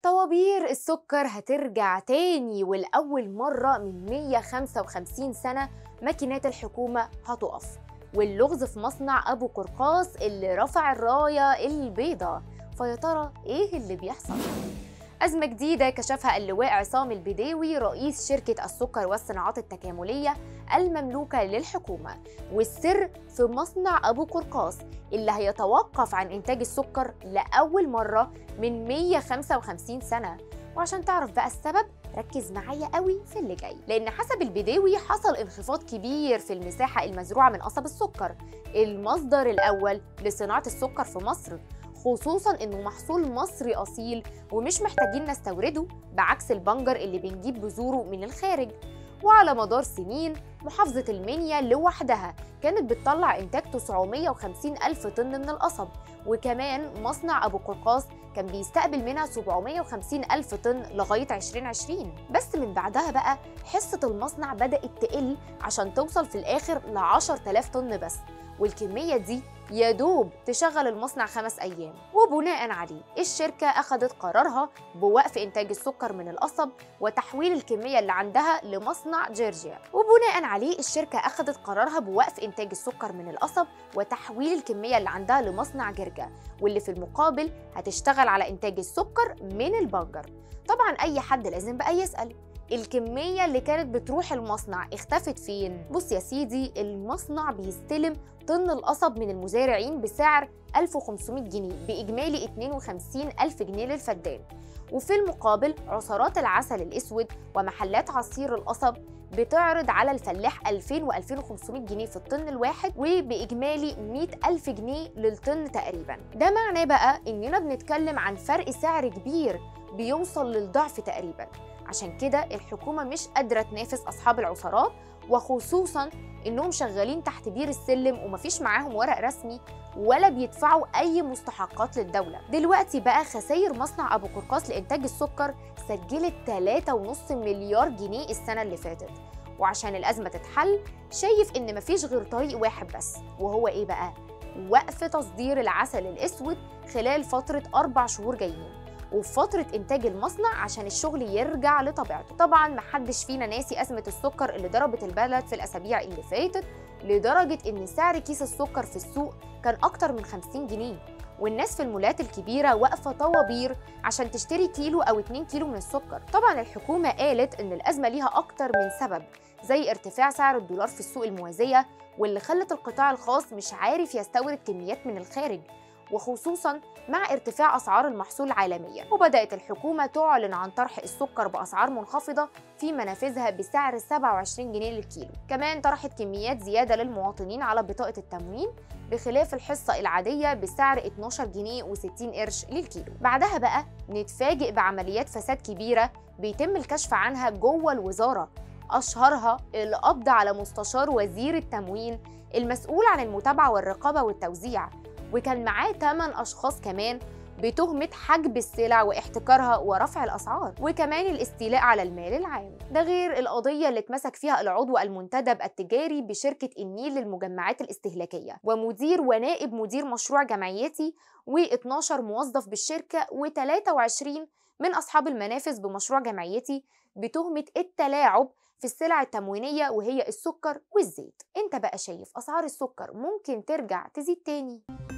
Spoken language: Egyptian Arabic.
طوابير السكر هترجع تاني ولأول مرة من 155 سنة ماكينات الحكومة هتقف واللغز في مصنع أبو قرقاس اللي رفع الراية البيضاء فيا ترى إيه اللي بيحصل؟ أزمة جديدة كشفها اللواء عصام البداوي رئيس شركة السكر والصناعات التكاملية المملوكة للحكومة والسر في مصنع أبو قرقاس اللي هيتوقف عن إنتاج السكر لأول مرة من 155 سنة وعشان تعرف بقى السبب ركز معايا قوي في اللي جاي لان حسب البداوي حصل انخفاض كبير في المساحه المزروعه من قصب السكر المصدر الاول لصناعه السكر في مصر خصوصا انه محصول مصري اصيل ومش محتاجين نستورده بعكس البنجر اللي بنجيب بذوره من الخارج وعلى مدار سنين محافظة المنيا لوحدها كانت بتطلع إنتاج 950 ألف طن من القصب وكمان مصنع أبو قرقاس كان بيستقبل منها 750 ألف طن لغاية 2020 بس من بعدها بقى حصة المصنع بدأت تقل عشان توصل في الآخر ل 10000 طن بس والكمية دي يا دوب تشغل المصنع خمس أيام وبناء عليه الشركة أخذت قرارها بوقف إنتاج السكر من القصب وتحويل الكمية اللي عندها لمصنع جورجيا وبناء عليه الشركة أخذت قرارها بوقف إنتاج السكر من القصب وتحويل الكمية اللي عندها لمصنع جرجا واللي في المقابل هتشتغل على إنتاج السكر من البنجر طبعا أي حد لازم بقى يسأل الكمية اللي كانت بتروح المصنع اختفت فين؟ بص يا سيدي المصنع بيستلم طن القصب من المزارعين بسعر 1500 جنيه بإجمالي 52 ألف جنيه للفدان وفي المقابل عصارات العسل الأسود ومحلات عصير القصب بتعرض على الفلاح 2000 و 2500 جنيه في الطن الواحد وبإجمالي 100 ألف جنيه للطن تقريبا ده معناه بقى إننا بنتكلم عن فرق سعر كبير بيوصل للضعف تقريبا عشان كده الحكومة مش قادرة تنافس أصحاب العصارات وخصوصا إنهم شغالين تحت بير السلم ومفيش معاهم ورق رسمي ولا بيدفعوا أي مستحقات للدولة دلوقتي بقى خسائر مصنع أبو قرقاس لإنتاج السكر سجلت 3.5 مليار جنيه السنة اللي فاتت وعشان الأزمة تتحل شايف إن مفيش غير طريق واحد بس وهو إيه بقى؟ وقف تصدير العسل الأسود خلال فترة أربع شهور جايين وفي فترة إنتاج المصنع عشان الشغل يرجع لطبيعته طبعا محدش فينا ناسي أزمة السكر اللي ضربت البلد في الأسابيع اللي فاتت لدرجة إن سعر كيس السكر في السوق كان أكتر من 50 جنيه والناس في المولات الكبيرة واقفة طوابير عشان تشتري كيلو أو 2 كيلو من السكر طبعا الحكومة قالت إن الأزمة ليها أكتر من سبب زي ارتفاع سعر الدولار في السوق الموازية واللي خلت القطاع الخاص مش عارف يستورد كميات من الخارج وخصوصا مع ارتفاع اسعار المحصول عالميا وبدات الحكومه تعلن عن طرح السكر باسعار منخفضه في منافذها بسعر 27 جنيه للكيلو كمان طرحت كميات زياده للمواطنين على بطاقه التموين بخلاف الحصه العاديه بسعر 12 جنيه و60 قرش للكيلو بعدها بقى نتفاجئ بعمليات فساد كبيره بيتم الكشف عنها جوه الوزاره اشهرها القبض على مستشار وزير التموين المسؤول عن المتابعه والرقابه والتوزيع وكان معاه 8 أشخاص كمان بتهمة حجب السلع واحتكارها ورفع الأسعار وكمان الاستيلاء على المال العام ده غير القضية اللي اتمسك فيها العضو المنتدب التجاري بشركة النيل للمجمعات الاستهلاكية ومدير ونائب مدير مشروع جمعيتي و12 موظف بالشركة و23 من أصحاب المنافذ بمشروع جمعيتي بتهمة التلاعب في السلع التموينية وهي السكر والزيت انت بقى شايف أسعار السكر ممكن ترجع تزيد تاني